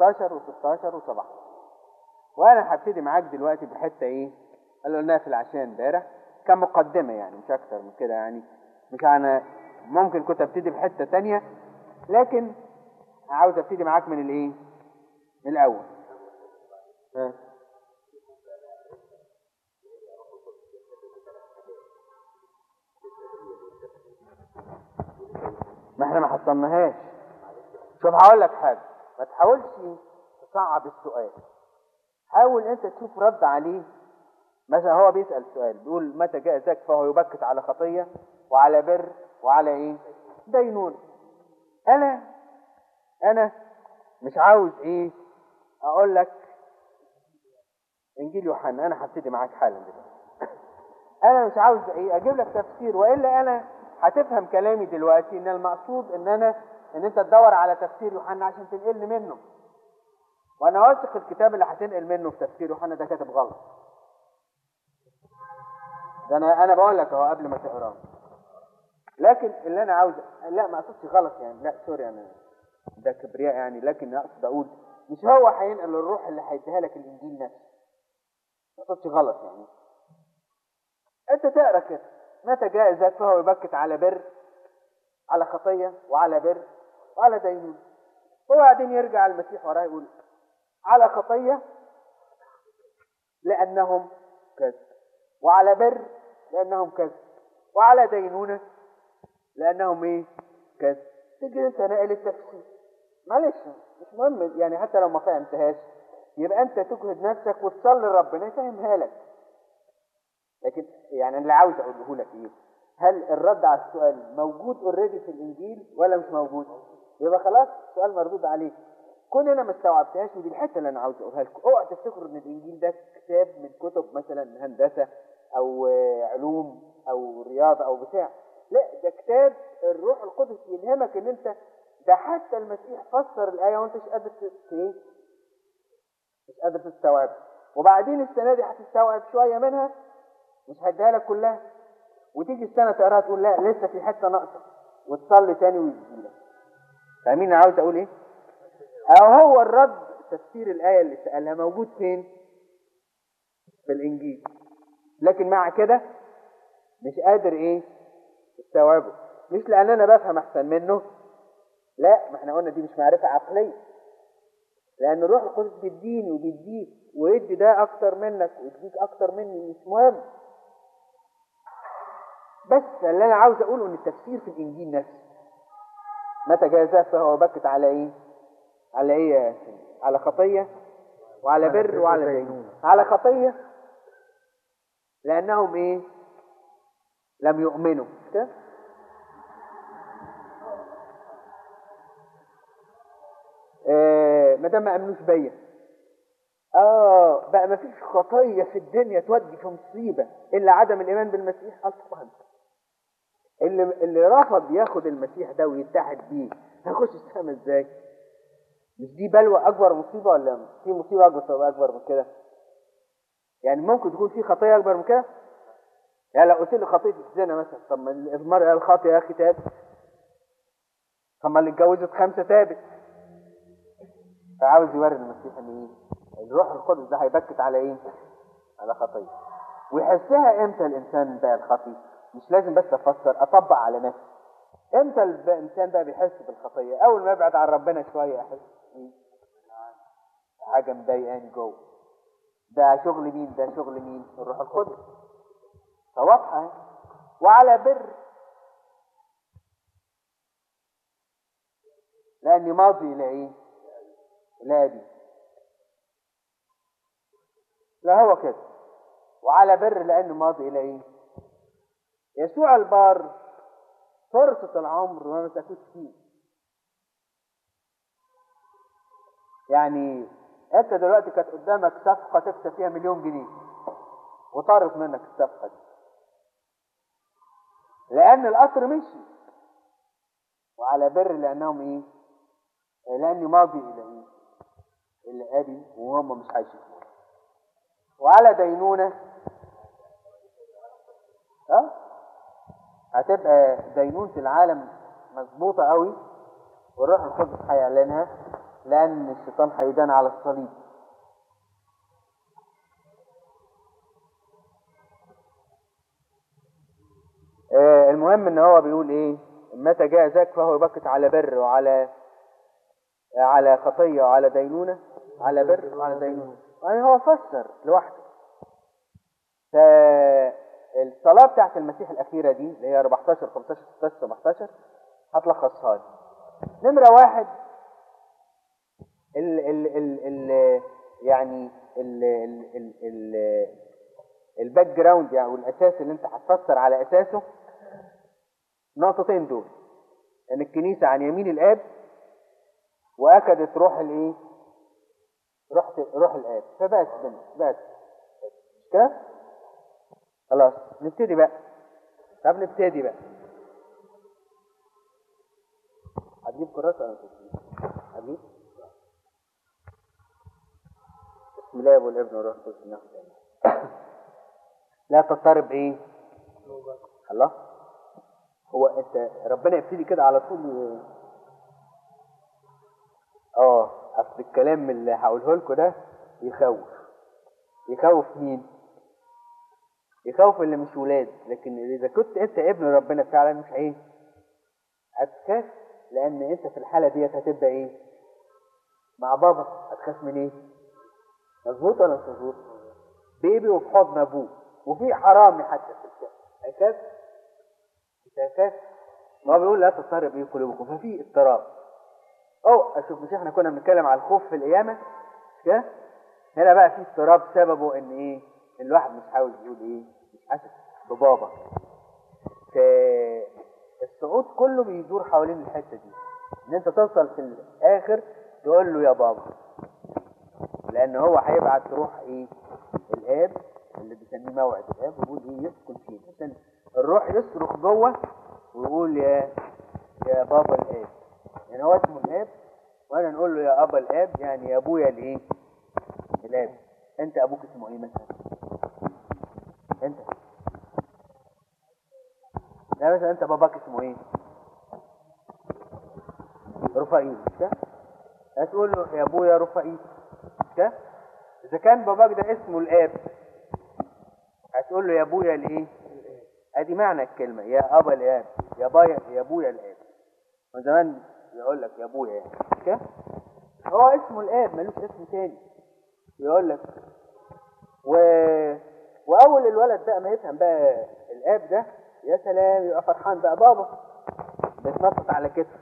15 و16 و17 وانا هبتدي معاك دلوقتي بحته ايه اللي قلناها في العشاء امبارح كمقدمه يعني مش اكتر من كده يعني مش انا ممكن كنت ابتدي بحته تانية لكن عاوز ابتدي معاك من الايه من الاول ها. ما احنا ما حصلناهاش شوف هقول لك حاجه ما تحاولش تصعب السؤال حاول انت تشوف رد عليه مثلا هو بيسال سؤال بيقول متى جاء ذاك فهو يبكت على خطيه وعلى بر وعلى ايه دينون انا انا مش عاوز ايه اقول لك انجيل يوحنا انا هبتدي معاك حالا دلوقتي انا مش عاوز ايه اجيب لك تفسير والا انا هتفهم كلامي دلوقتي ان المقصود ان انا ان انت تدور على تفسير يوحنا عشان تنقلني منه وانا واثق الكتاب اللي هتنقل منه في تفسير يوحنا ده كاتب غلط ده انا انا بقول لك اهو قبل ما تقراه لكن اللي انا عاوز لا ما اقصدش غلط يعني لا سوري انا ده كبرياء يعني لكن اقصد اقول مش هو هينقل الروح اللي هيديها لك الانجيل نفسه ما اقصدش غلط يعني انت تقرا كده متى جاء ذاك فهو يبكت على بر على خطيه وعلى بر وعلى دينون وبعدين يرجع المسيح وراه يقول على خطيه لانهم كذب وعلى بر لانهم كذب وعلى دينونه لانهم ايه كذب تيجي انت ناقل التفسير معلش مش مهم يعني حتى لو ما فهمتهاش يبقى انت تجهد نفسك وتصلي ربنا يفهمها لك لكن يعني اللي عاوز اقوله لك ايه هل الرد على السؤال موجود اوريدي في الانجيل ولا مش موجود يبقى خلاص السؤال مردود عليك كون انا ما استوعبتهاش ودي الحته اللي انا عاوز اقولها لكم اوعى تفتكروا ان الانجيل ده كتاب من كتب مثلا هندسه او علوم او رياضه او بتاع لا ده كتاب الروح القدس يلهمك ان انت ده حتى المسيح فسر الايه وانت مش قادر ايه مش قادر تستوعب وبعدين السنه دي هتستوعب شويه منها مش هديها لك كلها وتيجي السنه تقراها تقول لا لسه في حته ناقصه وتصلي تاني ويجيلك فاهمين انا عاوز اقول ايه؟ او هو الرد تفسير الايه اللي سالها موجود فين؟ في الانجيل لكن مع كده مش قادر ايه؟ تستوعبه مش لان انا بفهم احسن منه لا ما احنا قلنا دي مش معرفه عقليه لان الروح القدس بيديني وبيديك ويدي ده اكتر منك ويديك اكتر مني مش مهم بس اللي انا عاوز اقوله ان التفسير في الانجيل نفسه متى جاء فهو بكت على ايه على ايه يا سيدي على خطيه وعلى بر وعلى دين على خطيه لانهم ايه لم يؤمنوا كده آه ما دام ما امنوش بيا اه بقى ما فيش خطيه في الدنيا تودي في مصيبه الا عدم الايمان بالمسيح اصلا اللي اللي رفض ياخد المسيح ده ويتحد بيه هيخش السما ازاي مش دي بلوى اكبر مصيبه ولا في مصيبه اكبر اكبر من كده يعني ممكن تكون في خطيه اكبر من كده يعني لو قلت لي خطيه الزنا مثلا طب ما المرأة الخاطئة يا اخي تابت طب ما اللي اتجوزت خمسه تابت فعاوز يوري المسيح ان ايه الروح القدس ده هيبكت على ايه على خطيه ويحسها امتى الانسان بقى الخطي مش لازم بس افسر اطبق على نفسي امتى الانسان بقى بيحس بالخطيه اول ما يبعد عن ربنا شويه احس ايه حاجه مضايقاني جوه ده شغل مين ده شغل مين الروح القدس فواضحه وعلى بر لاني ماضي الى ايه الى ابي لا هو كده وعلى بر لانه ماضي الى ايه يسوع البار فرصة العمر ما مسكوش فيه يعني انت دلوقتي كانت قدامك صفقة تكسب فيها مليون جنيه وطارت منك الصفقة دي لأن القطر مشي وعلى بر لأنهم إيه؟ لأني ماضي إلى إيه؟ إلى أبي وهم مش هيشوفوني وعلى دينونة ها؟ هتبقى دينونة العالم مظبوطة قوي والروح القدس هيعلنها لان الشيطان هيدان على الصليب آه، المهم ان هو بيقول ايه متى جاء ذاك فهو يبكت على بر وعلى على خطية وعلى دينونة على بر وعلى دينونة يعني هو فسر لوحده فالصلاة بتاعت المسيح الأخيرة دي اللي هي 14 15 16 17 هتلخصها لي نمرة واحد ال ال ال ال يعني ال ال ال ال الباك جراوند يعني والاساس اللي انت هتفسر على اساسه نقطتين دول ان الكنيسه عن يمين الاب واكدت روح الايه روح روح الاب فبس بس بس مش كده خلاص نبتدي بقى طب نبتدي بقى هتجيب كراسه ولا مش هتجيب بسم الله والابن والروح القدس ناخد لا تضطرب ايه الله هو انت ربنا يبتدي كده على طول ي- اه اصل الكلام اللي هقوله لكم ده يخوف يخوف مين يخوف اللي مش ولاد لكن اذا كنت انت ابن ربنا فعلا مش ايه هتخاف لان انت في الحاله ديت هتبقى ايه مع بابا هتخاف من ايه مظبوط ولا مش مظبوط بيبي وفي حضن ابوه وفي حرامي حتى في الشارع هيخاف مش هيخاف ما هو بيقول لا تضطرب ايه قلوبكم ففي اضطراب او اشوف مش احنا كنا بنتكلم على الخوف في القيامه مش كده هنا بقى في اضطراب سببه ان ايه ان الواحد مش عاوز يقول ايه مش حاسس ببابا فالصعود كله بيدور حوالين الحته دي ان انت توصل في الاخر تقول له يا بابا لان هو هيبعت روح ايه الاب اللي بيسميه موعد الاب ويقول ايه يسكن فيه عشان الروح يصرخ جوه ويقول يا يا بابا الاب يعني هو اسمه الاب وانا نقول له يا ابا الاب يعني يا ابويا الايه الاب انت ابوك اسمه ايه مثلا انت لا مثلا انت باباك اسمه ايه رفائيل مش كده هتقول له يا ابويا رفائيل مش كده اذا كان باباك ده اسمه الاب هتقول له يا ابويا الايه ادي معنى الكلمه يا ابا الاب يا بايا يا ابويا الاب من زمان يقول لك يا ابويا يعني مش كده هو اسمه الاب ملوش اسم تاني يقول لك و... واول الولد بقى ما يفهم بقى الاب ده يا سلام يبقى فرحان بقى بابا بيتنطط على كتفه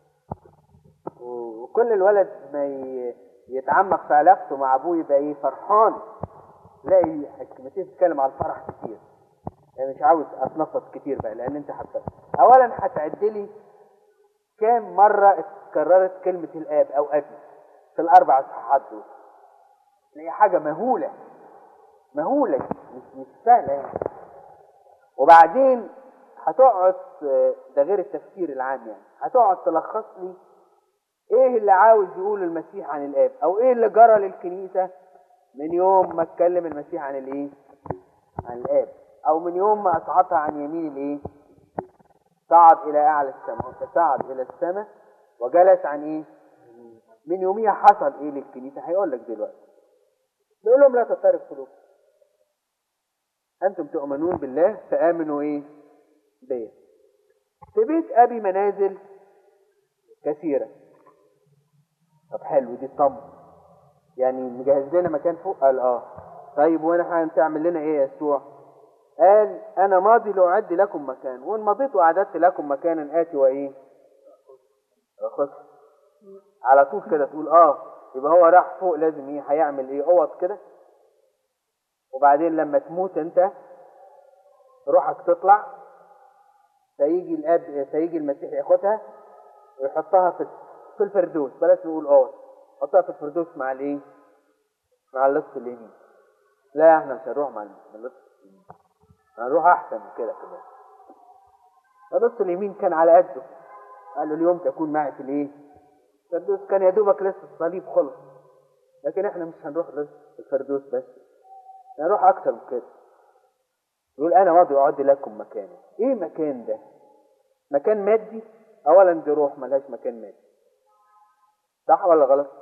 وكل الولد ما ي... يتعمق في علاقته مع ابوه يبقى ايه فرحان تلاقي حكمتين بتتكلم على الفرح كتير يعني مش عاوز اتنطط كتير بقى لان انت حتى اولا هتعد لي كام مره اتكررت كلمه الاب او ابي في الاربع اصحاحات دول هي حاجه مهوله مهوله مش مش سهله يعني وبعدين هتقعد ده غير التفكير العام يعني هتقعد تلخص لي ايه اللي عاوز يقول المسيح عن الاب او ايه اللي جرى للكنيسه من يوم ما اتكلم المسيح عن الايه عن الاب او من يوم ما اصعدها عن يمين الايه صعد الى اعلى السماء فصعد الى السماء وجلس عن ايه من يوميها حصل ايه للكنيسه هيقول لك دلوقتي بيقول لهم لا تضطرب قلوبكم انتم تؤمنون بالله فامنوا ايه بيا في بيت ابي منازل كثيره طب حلو دي طب يعني مجهز لنا مكان فوق قال اه طيب وانا هتعمل لنا ايه يا يسوع قال انا ماضي لاعد لكم مكان وان مضيت واعددت لكم مكانا اتي وايه اخذ على طول كده تقول اه يبقى هو راح فوق لازم ايه هيعمل ايه اوض كده وبعدين لما تموت انت روحك تطلع سيجي الاب سيجي المسيح ياخدها ويحطها في في الفردوس بلاش نقول اوض حطها في الفردوس مع الايه مع اللص اليمين لا احنا مش هنروح مع اللص اليمين هنروح احسن من كده كمان اللص اليمين كان على قده قال له اليوم تكون معي في الايه الفردوس كان يا دوبك لسه الصليب خلص لكن احنا مش هنروح الفردوس بس هنروح اكتر من كده يقول انا ماضي اعد لكم مكانا ايه مكان ده مكان مادي اولا دي روح ملهاش مكان مادي صح ولا غلط